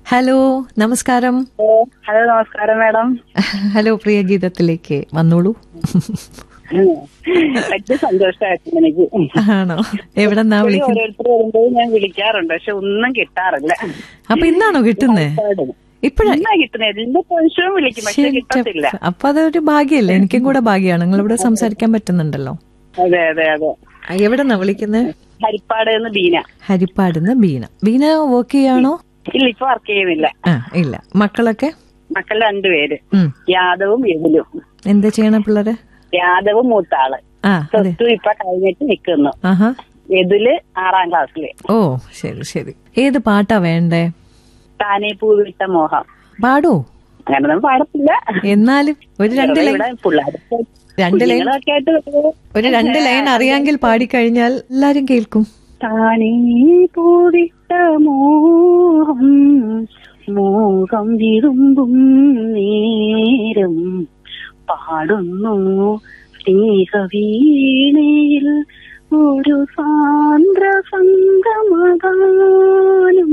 Hello നമസ്കാരം hello നമസ്കാരം madam hello പ്രിയ ഗീതത്തിലേക്ക് വന്നോളൂ വലിയ സന്തോഷമായിരുന്നു എനിക്ക് ആണോ എവിടെന്നാ വിളിക്കുന്നത് ഓരോരുത്തർ വരുമ്പോൾ ഞാൻ വിളിക്കാറുണ്ട് പക്ഷെ ഒന്നും കിട്ടാറില്ല അപ്പൊ ഇന്നാണോ കിട്ടുന്നേ ഇപ്പഴാ എന്നാ കിട്ടുന്നത് എല്ലാ പ്രാവശ്യവും വിളിക്കും പക്ഷെ കിട്ടത്തില്ല അപ്പൊ അതൊരു ഭാഗ്യല്ലേ എനിക്കും കൂടെ ഭാഗ്യമാണ് നിങ്ങൾ ഇവിടെ സംസാരിക്കാൻ പറ്റുന്നുണ്ടല്ലോ അതെ അതെ അതെ ആ, എവിടെന്നാ വിളിക്കുന്നത് ഹരിപ്പാട് എന്ന് ബീന ഹരിപ്പാടുന്ന് ബീന ബീന വർക്ക് ചെയ്യാണോ ഇല്ല ഇപ്പൊ വർക്ക് ചെയ്യുന്നില്ല ആ ഇല്ല മക്കളൊക്കെ മക്കൾ രണ്ടുപേര് ഉം യാദവും യദുലും എന്താ ചെയ്യണ പിള്ളേര് യാദവും മൂത്ത ആള് ആ അതെ പ്ലസ് ടു ഇപ്പൊ കഴിഞ്ഞിട്ട് നിക്കുന്നു ആഹാ യദുല് ആറാം ക്ലാസ്സില് ഓ ശരി ശരി ഏത് പാട്ടാ വേണ്ടേ താനേ പൂവിട്ട മോഹം പാടൂ അങ്ങനൊന്നും പാടത്തില്ല എന്നാലും ഒരു രണ്ട് ലൈൻ ഇവിടെ പിള്ളേരൊക്കെ രണ്ട് ലൈൻ കുഞ്ഞുങ്ങളൊക്കെ ആയിട്ട് വരുമ്പോ ഒരു രണ്ട് ലൈൻ അറിയാമെങ്കിൽ പാടിക്കഴിഞ്ഞാൽ എല്ലാരും കേൾക്കും താനേ പൂവിട്ട മോഹം മോഹം വിരുമ്പും നേരം പാടുന്നു സ്നേഹവീണയിൽ ഒരു സാന്ദ്ര സംഗമഗാനം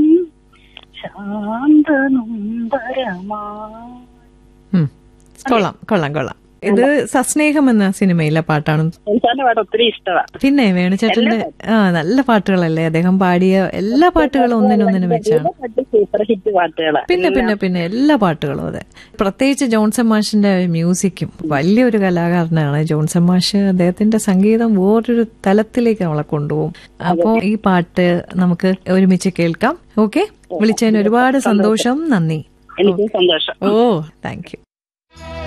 ശാന്തനുംബരമാ ഉം. കൊള്ളാം കൊള്ളാം കൊള്ളാം ഇത് സസ്നേഹം എന്ന സിനിമയിലെ പാട്ടാണ് എനിക്കാന്റെ പാട്ട് ഒത്തിരി ഇഷ്ടമാണ് പിന്നെ വേണുചേട്ടന്റെ ആ നല്ല പാട്ടുകളല്ലേ അദ്ദേഹം പാടിയ എല്ലാ പാട്ടുകളും ഒന്നിനൊന്നിനും വെച്ചാണ് പാട്ട് സൂപ്പർ ഹിറ്റ് പാട്ടുകളാണ് പിന്നെ പിന്നെ പിന്നെ എല്ലാ പാട്ടുകളും അതെ പ്രത്യേകിച്ച് ജോൺസൺ മാഷിന്റെ മ്യൂസിക്കും വലിയൊരു കലാകാരനാണ് ജോൺസൺ മാഷ് അദ്ദേഹത്തിന്റെ സംഗീതം വേറൊരു തലത്തിലേക്ക് നമ്മളെ കൊണ്ടുപോകും അപ്പോ ഈ പാട്ട് നമുക്ക് ഒരുമിച്ച് കേൾക്കാം ഓക്കെ വിളിച്ചതിന് ഒരുപാട് സന്തോഷം നന്ദി എനിക്കും സന്തോഷം ഓ താങ്ക് യു